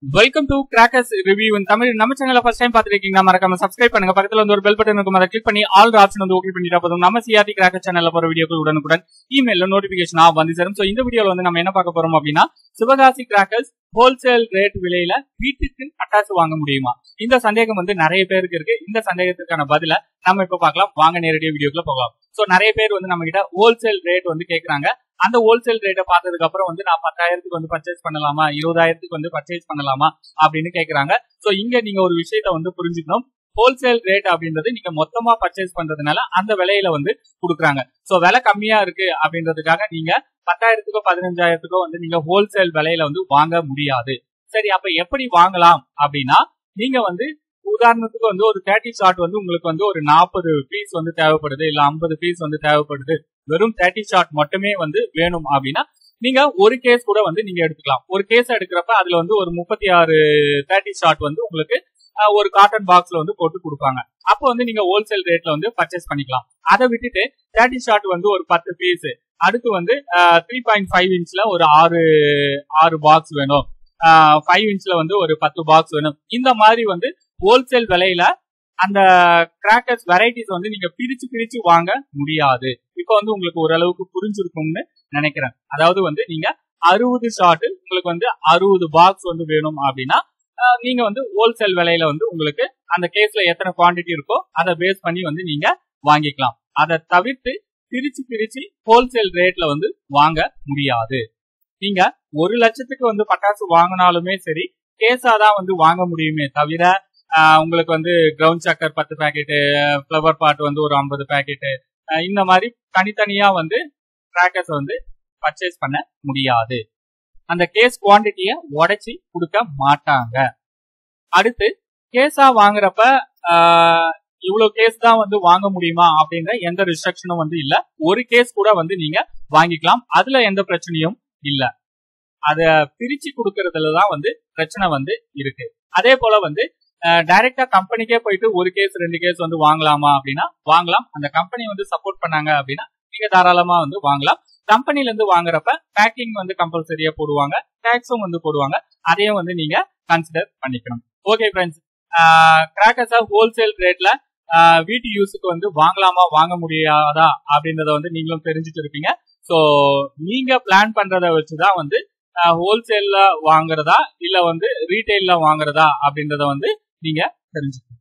welcome to crackers review in Tamil நம்ம சேனல்ல first time பாத்துருக்கீங்கன்னா மறக்காம சப்ஸ்கிரைப் பண்ணுங்க பக்கத்துல வந்து ஒரு பெல் பட்டன் இருக்கும் அதை கிளிக் பண்ணி ஆல் ஆப்ஷன் வந்து ஓகே பண்ணிட்டா போதும் நம்ம சிஆர்டி கிராக்கர் சேனல்ல போற வீடியோக்கள் உடனுக்குடன் இமெயில நோட்டிபிகேஷன் வந்து சேரும் சோ இந்த வீடியோல வந்து நம்ம என்ன பார்க்க போறோம் அப்படின்னா சிவகாசி கிராக்கர்ஸ் ஹோல்சேல் ரேட் விலையில வீட்டுக்கு பட்டாசு வாங்க முடியுமா இந்த சந்தேகம் வந்து நிறைய பேருக்கு இருக்கு இந்த சந்தேகத்துக்கான பதில நம்ம இப்ப பார்க்கலாம் வாங்க நேரடியாக வீடியோக்குள்ள போகலாம் சோ நிறைய பேர் வந்து நம்ம கிட்ட ஹோல்சேல் ரேட் வந்து கேக்குறாங்க அந்த ஹோல்சேல் ரேட்டை பார்த்ததுக்கு அப்புறம் வந்து நான் பத்தாயிரத்துக்கு வந்து பர்ச்சேஸ் பண்ணலாமா இருபதாயிரத்துக்கு வந்து பர்ச்சேஸ் பண்ணலாமா அப்படின்னு கேக்குறாங்க சோ இங்க நீங்க ஒரு விஷயத்த வந்து புரிஞ்சுக்கணும் ஹோல்சேல் ரேட் அப்படின்றது நீங்க மொத்தமா பர்ச்சேஸ் பண்றதுனால அந்த விலையில வந்து கொடுக்குறாங்க சோ விலை கம்மியா இருக்கு அப்படின்றதுக்காக நீங்க பத்தாயிரத்துக்கோ பதினஞ்சாயிரத்துக்கோ வந்து நீங்க ஹோல்சேல் விலையில வந்து வாங்க முடியாது சரி அப்ப எப்படி வாங்கலாம் அப்படின்னா நீங்க வந்து உதாரணத்துக்கு வந்து ஒரு தேர்ட்டி ஷாட் வந்து உங்களுக்கு வந்து ஒரு நாற்பது பீஸ் வந்து தேவைப்படுது இல்ல ஐம்பது பீஸ் வந்து தேவைப்படுது வெறும் தேர்ட்டி ஷாட் மட்டுமே வந்து வேணும் அப்படின்னா நீங்க ஒரு கேஸ் கூட வந்து நீங்க எடுத்துக்கலாம் ஒரு கேஸ் எடுக்கிறப்ப அதுல வந்து ஒரு முப்பத்தி ஆறு தேர்ட்டி ஷாட் வந்து உங்களுக்கு அஹ், ஒரு காட்டன் பாக்ஸ்ல வந்து போட்டு கொடுப்பாங்க அப்போ வந்து நீங்க ஹோல்சேல் ரேட்ல வந்து பர்ச்சேஸ் பண்ணிக்கலாம் அதை விட்டுட்டு தேர்ட்டி ஷாட் வந்து ஒரு பத்து பீஸ் அடுத்து வந்து த்ரீ பாயிண்ட் ஃபைவ் இன்ச்ல ஒரு ஆறு ஆறு பாக்ஸ் வேணும் ஃபைவ் இன்ச்ல வந்து ஒரு பத்து பாக்ஸ் வேணும் இந்த மாதிரி வந்து ஹோல்சேல் விலையில அந்த கிராக்கர்ஸ் வெரைட்டிஸ் வந்து நீங்க பிரிச்சு பிரிச்சு வாங்க முடியாது இப்போ வந்து உங்களுக்கு ஓரளவுக்கு புரிஞ்சிருக்கும்னு நினைக்கிறேன் அதாவது வந்து நீங்க அறுபது ஷாட் உங்களுக்கு வந்து அறுபது பாக்ஸ் வந்து வேணும் அப்படின்னா ஆஹ், நீங்க வந்து ஹோல்சேல் விலையில வந்து உங்களுக்கு அந்த கேஸ்ல எத்தனை குவாண்டிட்டி இருக்கோ அதை பேஸ் பண்ணி வந்து நீங்க வாங்கிக்கலாம் அதை தவிர்த்து பிரிச்சு பிரிச்சு ஹோல்சேல் ரேட்ல வந்து வாங்க முடியாது நீங்க ஒரு லட்சத்துக்கு வந்து பட்டாசு வாங்கினாலுமே சரி கேஸா தான் வந்து வாங்க முடியுமே தவிர ஆஹ், உங்களுக்கு வந்து கிரவுண்ட் சக்கர் பத்து பாக்கெட்டு ஃப்ளவர் பாட் வந்து ஒரு ஐம்பது பாக்கெட்டு இந்த மாதிரி தனித்தனியா வந்து கிராக்கர்ஸ் வந்து பர்ச்சேஸ் பண்ண முடியாது அந்த கேஸ் குவாண்டிட்டிய உடைச்சி கொடுக்க மாட்டாங்க அடுத்து கேஸா வாங்குறப்ப ஆஹ், இவ்வளவு கேஸ் தான் வந்து வாங்க முடியுமா அப்படின்ற எந்த ரிஸ்ட்ரிக்ஷனும் வந்து இல்ல ஒரு கேஸ் கூட வந்து நீங்க வாங்கிக்கலாம் அதுல எந்த பிரச்சனையும் இல்ல அத பிரிச்சு கொடுக்கறதுல தான் வந்து பிரச்சனை வந்து இருக்கு அதே போல வந்து டைரக்டா கம்பெனிக்கே போயிட்டு ஒரு கேஸ் ரெண்டு கேஸ் வந்து வாங்கலாமா அப்படின்னா வாங்கலாம் அந்த கம்பெனி வந்து சப்போர்ட் பண்ணாங்க அப்படின்னா நீங்க தாராளமா வந்து வாங்கலாம் கம்பெனில இருந்து வாங்குறப்ப பேக்கிங் வந்து கம்பல்சரியா போடுவாங்க டேக்ஸும் வந்து போடுவாங்க அதையும் வந்து நீங்க கன்சிடர் பண்ணிக்கணும் ஓகே ஃப்ரெண்ட்ஸ் கிராக்கர்ஸா ஹோல்சேல் ரேட்ல வீட்டு யூஸுக்கு வந்து வாங்கலாமா வாங்க முடியாதா அப்படின்றத வந்து நீங்களும் தெரிஞ்சுட்டு இருப்பீங்க ஸோ நீங்க பிளான் பண்றத வச்சுதான் வந்து ஹோல்சேல்ல வாங்குறதா இல்ல வந்து ரீட்டைல்ல வாங்குறதா அப்படின்றத வந்து நீங்க தெரிஞ்சுக்கணும்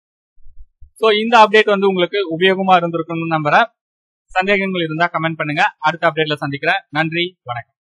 ஸோ இந்த அப்டேட் வந்து உங்களுக்கு உபயோகமா இருந்திருக்கும்னு நம்புறேன் சந்தேகங்கள் இருந்தா கமெண்ட் பண்ணுங்க அடுத்த அப்டேட்ல சந்திக்கிறேன் நன்றி வணக்கம்